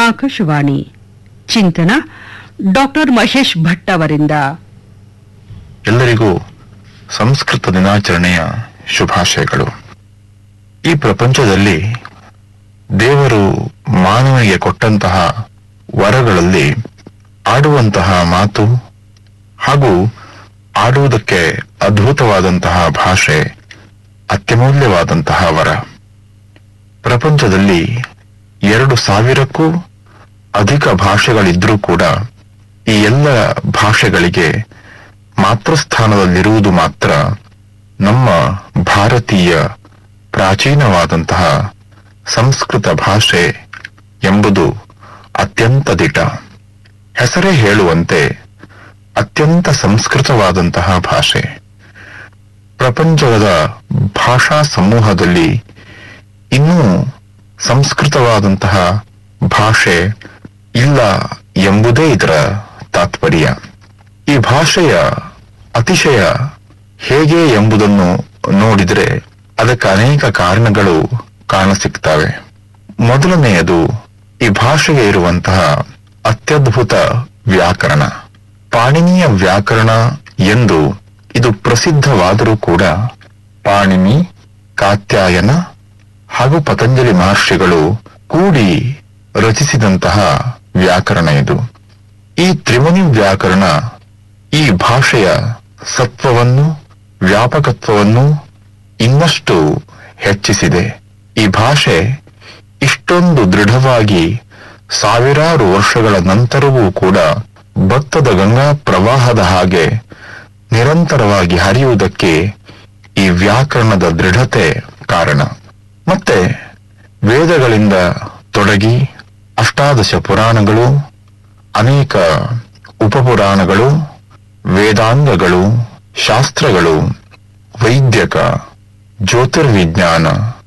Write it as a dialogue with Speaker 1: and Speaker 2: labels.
Speaker 1: ಆಕಾಶವಾಣಿ ಚಿಂತನ ಡಾಕ್ಟರ್ ಮಹೇಶ್ ಭಟ್ ಅವರಿಂದ
Speaker 2: ಎಲ್ಲರಿಗೂ ಸಂಸ್ಕೃತ ದಿನಾಚರಣೆಯ ಶುಭಾಶಯಗಳು ಈ ಪ್ರಪಂಚದಲ್ಲಿ ದೇವರು ಮಾನವನಿಗೆ ಕೊಟ್ಟಂತಹ ವರಗಳಲ್ಲಿ ಆಡುವಂತಹ ಮಾತು ಹಾಗೂ ಆಡುವುದಕ್ಕೆ ಅದ್ಭುತವಾದಂತಹ ಭಾಷೆ ಅತ್ಯಮೂಲ್ಯವಾದಂತಹ ವರ ಪ್ರಪಂಚದಲ್ಲಿ ಎರಡು ಸಾವಿರಕ್ಕೂ ಅಧಿಕ ಭಾಷೆಗಳಿದ್ರೂ ಕೂಡ ಈ ಎಲ್ಲ ಭಾಷೆಗಳಿಗೆ ಮಾತೃಸ್ಥಾನದಲ್ಲಿರುವುದು ಮಾತ್ರ ನಮ್ಮ ಭಾರತೀಯ ಪ್ರಾಚೀನವಾದಂತಹ ಸಂಸ್ಕೃತ ಭಾಷೆ ಎಂಬುದು ಅತ್ಯಂತ ದಿಟ ಹೆಸರೇ ಹೇಳುವಂತೆ ಅತ್ಯಂತ ಸಂಸ್ಕೃತವಾದಂತಹ ಭಾಷೆ ಪ್ರಪಂಚದ ಭಾಷಾ ಸಮೂಹದಲ್ಲಿ ಇನ್ನೂ ಸಂಸ್ಕೃತವಾದಂತಹ ಭಾಷೆ ಇಲ್ಲ ಎಂಬುದೇ ಇದರ ತಾತ್ಪರ್ಯ ಈ ಭಾಷೆಯ ಅತಿಶಯ ಹೇಗೆ ಎಂಬುದನ್ನು ನೋಡಿದರೆ ಅದಕ್ಕೆ ಅನೇಕ ಕಾರಣಗಳು ಕಾಣಸಿಗ್ತವೆ ಮೊದಲನೆಯದು ಈ ಭಾಷೆಗೆ ಇರುವಂತಹ ಅತ್ಯದ್ಭುತ ವ್ಯಾಕರಣ ಪಾಣಿನಿಯ ವ್ಯಾಕರಣ ಎಂದು ಇದು ಪ್ರಸಿದ್ಧವಾದರೂ ಕೂಡ ಪಾಣಿನಿ ಕಾತ್ಯಾಯನ ಹಾಗೂ ಪತಂಜಲಿ ಮಹರ್ಷಿಗಳು ಕೂಡಿ ರಚಿಸಿದಂತಹ ವ್ಯಾಕರಣ ಇದು ಈ ತ್ರಿಮುನಿ ವ್ಯಾಕರಣ ಈ ಭಾಷೆಯ ಸತ್ವವನ್ನು ವ್ಯಾಪಕತ್ವವನ್ನು ಇನ್ನಷ್ಟು ಹೆಚ್ಚಿಸಿದೆ ಈ ಭಾಷೆ ಇಷ್ಟೊಂದು ದೃಢವಾಗಿ ಸಾವಿರಾರು ವರ್ಷಗಳ ನಂತರವೂ ಕೂಡ ಭತ್ತದ ಗಂಗಾ ಪ್ರವಾಹದ ಹಾಗೆ ನಿರಂತರವಾಗಿ ಹರಿಯುವುದಕ್ಕೆ ಈ ವ್ಯಾಕರಣದ ದೃಢತೆ ಕಾರಣ ಮತ್ತೆ ವೇದಗಳಿಂದ ತೊಡಗಿ ಅಷ್ಟಾದಶ ಪುರಾಣಗಳು ಅನೇಕ ಉಪಪುರಾಣಗಳು ವೇದಾಂಗಗಳು ಶಾಸ್ತ್ರಗಳು ವೈದ್ಯಕ ಜ್ಯೋತಿರ್ವಿಜ್ಞಾನ